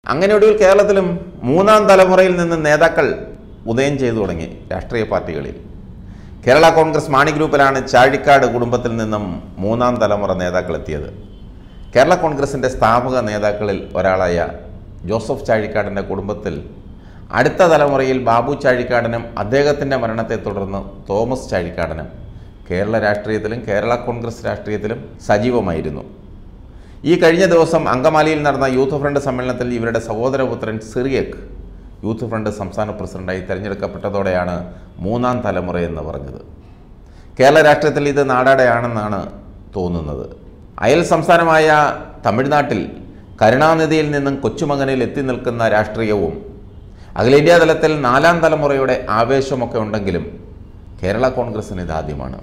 അങ്ങനെ ഒടുവിൽ കേരളത്തിലും മൂന്നാം തലമുറയിൽ നിന്ന് നേതാക്കൾ ഉദയം ചെയ്തു തുടങ്ങി രാഷ്ട്രീയ പാർട്ടികളിൽ കേരള കോൺഗ്രസ് മാണി ഗ്രൂപ്പിലാണ് ചാഴിക്കാട് കുടുംബത്തിൽ നിന്നും മൂന്നാം തലമുറ നേതാക്കൾ എത്തിയത് കേരള കോൺഗ്രസിൻ്റെ സ്ഥാപക നേതാക്കളിൽ ഒരാളായ ജോസഫ് ചാഴിക്കാടിൻ്റെ കുടുംബത്തിൽ അടുത്ത തലമുറയിൽ ബാബു ചാഴിക്കാടനും അദ്ദേഹത്തിൻ്റെ മരണത്തെ തുടർന്ന് തോമസ് ചാഴിക്കാടനും കേരള രാഷ്ട്രീയത്തിലും കേരള കോൺഗ്രസ് രാഷ്ട്രീയത്തിലും സജീവമായിരുന്നു ഈ കഴിഞ്ഞ ദിവസം അങ്കമാലിയിൽ നടന്ന യൂത്ത് ഫ്രണ്ട് സമ്മേളനത്തിൽ ഇവരുടെ സഹോദരപുത്രൻ സിറിയക് യൂത്ത് ഫ്രണ്ട് സംസ്ഥാന പ്രസിഡന്റായി തിരഞ്ഞെടുക്കപ്പെട്ടതോടെയാണ് മൂന്നാം തലമുറ എന്ന് പറഞ്ഞത് കേരള രാഷ്ട്രീയത്തിൽ ഇത് നാടാടെയാണെന്നാണ് തോന്നുന്നത് അയൽ സംസ്ഥാനമായ തമിഴ്നാട്ടിൽ കരുണാനിധിയിൽ നിന്നും കൊച്ചുമകനിൽ എത്തി നിൽക്കുന്ന രാഷ്ട്രീയവും അഖിലേന്ത്യാ തലത്തിൽ നാലാം തലമുറയുടെ ആവേശമൊക്കെ ഉണ്ടെങ്കിലും കേരള കോൺഗ്രസിന് ഇതാദ്യമാണ്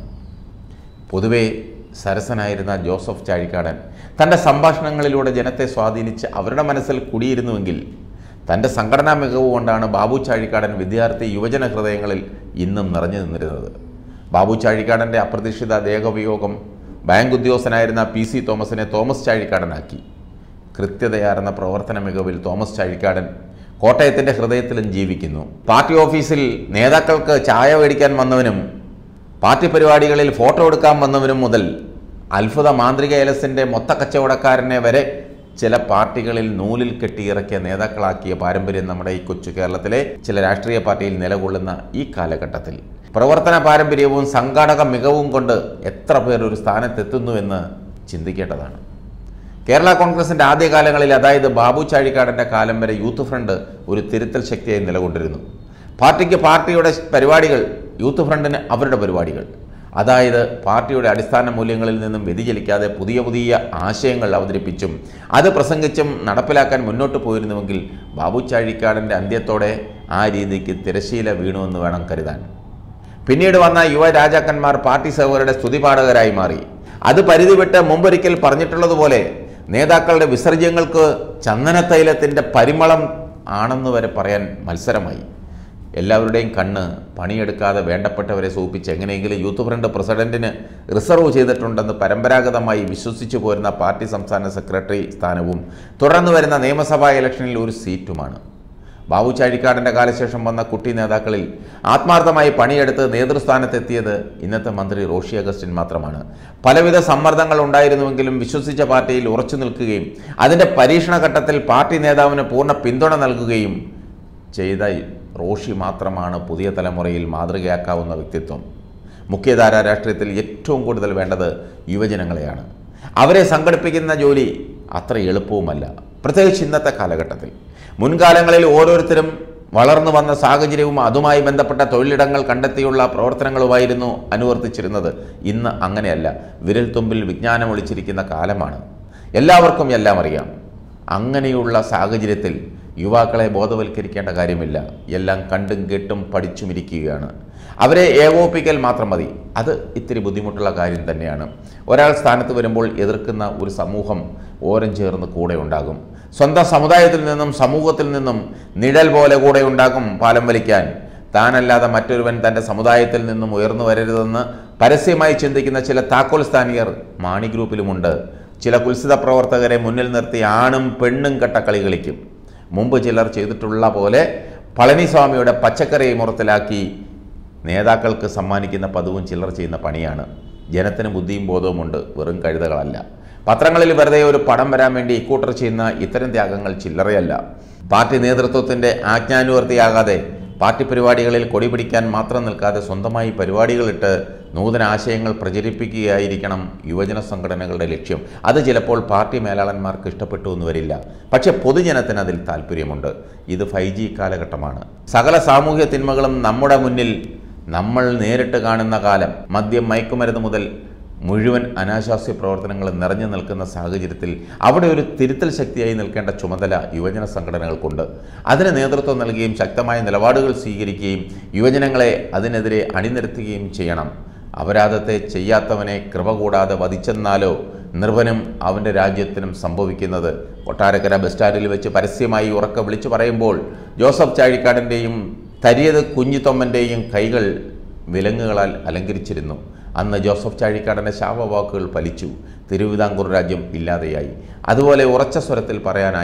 പൊതുവെ സരസനായിരുന്ന ജോസഫ് ചാഴിക്കാടൻ തൻ്റെ സംഭാഷണങ്ങളിലൂടെ ജനത്തെ സ്വാധീനിച്ച് അവരുടെ മനസ്സിൽ കുടിയിരുന്നുവെങ്കിൽ തൻ്റെ സംഘടനാ മികവ് കൊണ്ടാണ് ബാബു ചാഴിക്കാടൻ വിദ്യാർത്ഥി യുവജന ഹൃദയങ്ങളിൽ ഇന്നും നിറഞ്ഞു നിന്നിരുന്നത് ബാബു ചാഴിക്കാടൻ്റെ അപ്രതീക്ഷിത ദേഹവിയോഗം ബാങ്ക് ഉദ്യോഗസ്ഥനായിരുന്ന പി സി തോമസിനെ തോമസ് ചാഴിക്കാടനാക്കി കൃത്യതയാർന്ന പ്രവർത്തന മികവിൽ തോമസ് ചാഴിക്കാടൻ കോട്ടയത്തിൻ്റെ ഹൃദയത്തിലും ജീവിക്കുന്നു പാർട്ടി ഓഫീസിൽ നേതാക്കൾക്ക് ചായ മേടിക്കാൻ വന്നവനും പാർട്ടി പരിപാടികളിൽ ഫോട്ടോ എടുക്കാൻ വന്നവനും മുതൽ അത്ഭുത മാന്ത്രിക എലസിൻ്റെ മൊത്ത കച്ചവടക്കാരനെ വരെ ചില പാർട്ടികളിൽ നൂലിൽ കെട്ടിയിറക്കിയ നേതാക്കളാക്കിയ പാരമ്പര്യം നമ്മുടെ ഈ കൊച്ചു കേരളത്തിലെ ചില രാഷ്ട്രീയ പാർട്ടിയിൽ നിലകൊള്ളുന്ന ഈ കാലഘട്ടത്തിൽ പ്രവർത്തന പാരമ്പര്യവും സംഘാടക മികവും കൊണ്ട് എത്ര പേർ ഒരു സ്ഥാനത്തെത്തുന്നുവെന്ന് ചിന്തിക്കേണ്ടതാണ് കേരള കോൺഗ്രസിൻ്റെ ആദ്യകാലങ്ങളിൽ അതായത് ബാബു ചാഴിക്കാടൻ്റെ കാലം വരെ യൂത്ത് ഫ്രണ്ട് ഒരു തിരുത്തൽ ശക്തിയായി നിലകൊണ്ടിരുന്നു പാർട്ടിക്ക് പാർട്ടിയുടെ പരിപാടികൾ യൂത്ത് ഫ്രണ്ടിന് അവരുടെ പരിപാടികൾ അതായത് പാർട്ടിയുടെ അടിസ്ഥാന മൂല്യങ്ങളിൽ നിന്നും വ്യതിചലിക്കാതെ പുതിയ പുതിയ ആശയങ്ങൾ അവതരിപ്പിച്ചും അത് പ്രസംഗിച്ചും നടപ്പിലാക്കാൻ മുന്നോട്ട് പോയിരുന്നുവെങ്കിൽ ബാബു ചാഴിക്കാടൻ്റെ അന്ത്യത്തോടെ ആ രീതിക്ക് തിരശീല വീണുവെന്ന് വേണം കരുതാൻ പിന്നീട് വന്ന യുവ രാജാക്കന്മാർ പാർട്ടി സേവകരുടെ സ്തുതിപാഠകരായി മാറി അത് പരിധി വിട്ട് മുമ്പൊരിക്കൽ പറഞ്ഞിട്ടുള്ളതുപോലെ നേതാക്കളുടെ വിസർജ്യങ്ങൾക്ക് ചന്ദനത്തൈലത്തിൻ്റെ പരിമളം ആണെന്ന് വരെ പറയാൻ മത്സരമായി എല്ലാവരുടെയും കണ്ണ് പണിയെടുക്കാതെ വേണ്ടപ്പെട്ടവരെ സൂപ്പിച്ച് എങ്ങനെയെങ്കിലും യൂത്ത് ഫ്രണ്ട് പ്രസിഡന്റിന് റിസർവ് ചെയ്തിട്ടുണ്ടെന്ന് പരമ്പരാഗതമായി വിശ്വസിച്ചു പോരുന്ന പാർട്ടി സംസ്ഥാന സെക്രട്ടറി സ്ഥാനവും തുടർന്ന് വരുന്ന നിയമസഭാ ഇലക്ഷനിൽ ഒരു സീറ്റുമാണ് ബാബു ചാഴിക്കാടൻ്റെ കാലശേഷം വന്ന കുട്ടി നേതാക്കളിൽ ആത്മാർത്ഥമായി പണിയെടുത്ത് നേതൃസ്ഥാനത്തെത്തിയത് ഇന്നത്തെ മന്ത്രി റോഷി അഗസ്റ്റിൻ മാത്രമാണ് പലവിധ സമ്മർദ്ദങ്ങൾ ഉണ്ടായിരുന്നുവെങ്കിലും വിശ്വസിച്ച പാർട്ടിയിൽ ഉറച്ചു നിൽക്കുകയും അതിൻ്റെ പരീക്ഷണ ഘട്ടത്തിൽ പാർട്ടി നേതാവിന് പൂർണ്ണ പിന്തുണ നൽകുകയും ചെയ്ത റോഷി മാത്രമാണ് പുതിയ തലമുറയിൽ മാതൃകയാക്കാവുന്ന വ്യക്തിത്വം മുഖ്യധാരാ രാഷ്ട്രീയത്തിൽ ഏറ്റവും കൂടുതൽ വേണ്ടത് യുവജനങ്ങളെയാണ് അവരെ സംഘടിപ്പിക്കുന്ന ജോലി അത്ര എളുപ്പവുമല്ല പ്രത്യേകിച്ച് ഇന്നത്തെ കാലഘട്ടത്തിൽ മുൻകാലങ്ങളിൽ ഓരോരുത്തരും വളർന്നു വന്ന സാഹചര്യവും അതുമായി ബന്ധപ്പെട്ട തൊഴിലിടങ്ങൾ കണ്ടെത്തിയുള്ള പ്രവർത്തനങ്ങളുമായിരുന്നു അനുവർത്തിച്ചിരുന്നത് ഇന്ന് അങ്ങനെയല്ല വിരൽ തുമ്പിൽ വിജ്ഞാനം ഒളിച്ചിരിക്കുന്ന കാലമാണ് എല്ലാവർക്കും എല്ലാം അറിയാം അങ്ങനെയുള്ള സാഹചര്യത്തിൽ യുവാക്കളെ ബോധവൽക്കരിക്കേണ്ട കാര്യമില്ല എല്ലാം കണ്ടും കേട്ടും പഠിച്ചുമിരിക്കുകയാണ് അവരെ ഏകോപിപ്പിക്കൽ മാത്രം മതി അത് ഇത്തിരി ബുദ്ധിമുട്ടുള്ള കാര്യം തന്നെയാണ് ഒരാൾ സ്ഥാനത്ത് വരുമ്പോൾ എതിർക്കുന്ന ഒരു സമൂഹം ഓരം ചേർന്ന് കൂടെ ഉണ്ടാകും സ്വന്തം സമുദായത്തിൽ നിന്നും സമൂഹത്തിൽ നിന്നും നിഴൽ പോലെ കൂടെ ഉണ്ടാകും പാലം വലിക്കാൻ താനല്ലാതെ മറ്റൊരുവൻ തൻ്റെ സമുദായത്തിൽ നിന്നും ഉയർന്നു വരരുതെന്ന് പരസ്യമായി ചിന്തിക്കുന്ന ചില താക്കോൽ സ്ഥാനികർ മാണി ഗ്രൂപ്പിലുമുണ്ട് ചില കുൽസിത പ്രവർത്തകരെ മുന്നിൽ നിർത്തി ആണും പെണ്ണും കെട്ട കളി കളിക്കും മുമ്പ് ചിലർ ചെയ്തിട്ടുള്ള പോലെ പളനിസ്വാമിയുടെ പച്ചക്കറി മുറത്തിലാക്കി നേതാക്കൾക്ക് സമ്മാനിക്കുന്ന പതിവും ചിലർ ചെയ്യുന്ന പണിയാണ് ജനത്തിന് ബുദ്ധിയും ബോധവുമുണ്ട് വെറും കഴുതകളല്ല പത്രങ്ങളിൽ വെറുതെ ഒരു പടം വരാൻ വേണ്ടി ഇക്കൂട്ടർ ചെയ്യുന്ന ഇത്തരം ത്യാഗങ്ങൾ ചില്ലറയല്ല പാർട്ടി നേതൃത്വത്തിൻ്റെ ആജ്ഞാനുവർത്തിയാകാതെ പാർട്ടി പരിപാടികളിൽ കൊടി പിടിക്കാൻ മാത്രം നിൽക്കാതെ സ്വന്തമായി പരിപാടികളിട്ട് നൂതന ആശയങ്ങൾ പ്രചരിപ്പിക്കുകയായിരിക്കണം യുവജന സംഘടനകളുടെ ലക്ഷ്യം അത് ചിലപ്പോൾ പാർട്ടി മേലാളന്മാർക്ക് ഇഷ്ടപ്പെട്ടു എന്ന് വരില്ല പക്ഷെ പൊതുജനത്തിന് അതിൽ താല്പര്യമുണ്ട് ഇത് ഫൈവ് ജി കാലഘട്ടമാണ് സകല സാമൂഹ്യ തിന്മകളും നമ്മുടെ മുന്നിൽ നമ്മൾ നേരിട്ട് കാണുന്ന കാലം മദ്യം മയക്കുമരുന്ന് മുതൽ മുഴുവൻ അനാശാസ്യ പ്രവർത്തനങ്ങൾ നിറഞ്ഞു നിൽക്കുന്ന സാഹചര്യത്തിൽ അവിടെ ഒരു തിരുത്തൽ ശക്തിയായി നിൽക്കേണ്ട ചുമതല യുവജന സംഘടനകൾക്കുണ്ട് അതിന് നേതൃത്വം നൽകുകയും ശക്തമായ നിലപാടുകൾ സ്വീകരിക്കുകയും യുവജനങ്ങളെ അതിനെതിരെ അണിനിരത്തുകയും ചെയ്യണം അപരാധത്തെ ചെയ്യാത്തവനെ കൃപ കൂടാതെ വധിച്ചെന്നാലോ നിർഭനും അവൻ്റെ രാജ്യത്തിനും സംഭവിക്കുന്നത് കൊട്ടാരക്കര ബസ് സ്റ്റാൻഡിൽ വെച്ച് പരസ്യമായി ഉറക്കെ വിളിച്ചു പറയുമ്പോൾ ജോസഫ് ചാഴിക്കാടിൻ്റെയും തരിയത് കുഞ്ഞിത്തൊമ്മൻ്റെയും കൈകൾ വിലങ്ങുകളാൽ അലങ്കരിച്ചിരുന്നു അന്ന് ജോസഫ് ചാഴിക്കാടൻ്റെ ശാപവാക്കുകൾ ഫലിച്ചു തിരുവിതാംകൂർ രാജ്യം ഇല്ലാതെയായി അതുപോലെ ഉറച്ച സ്വരത്തിൽ പറയാനായാൽ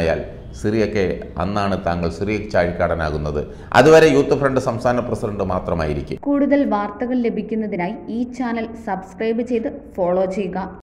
സിറിയക്കെ അന്നാണ് താങ്കൾ സിറിയക് ചാഴിക്കാടനാകുന്നത് അതുവരെ യൂത്ത് ഫ്രണ്ട് സംസ്ഥാന പ്രസിഡന്റ് മാത്രമായിരിക്കും കൂടുതൽ വാർത്തകൾ ലഭിക്കുന്നതിനായി ഈ ചാനൽ സബ്സ്ക്രൈബ് ചെയ്ത് ഫോളോ ചെയ്യുക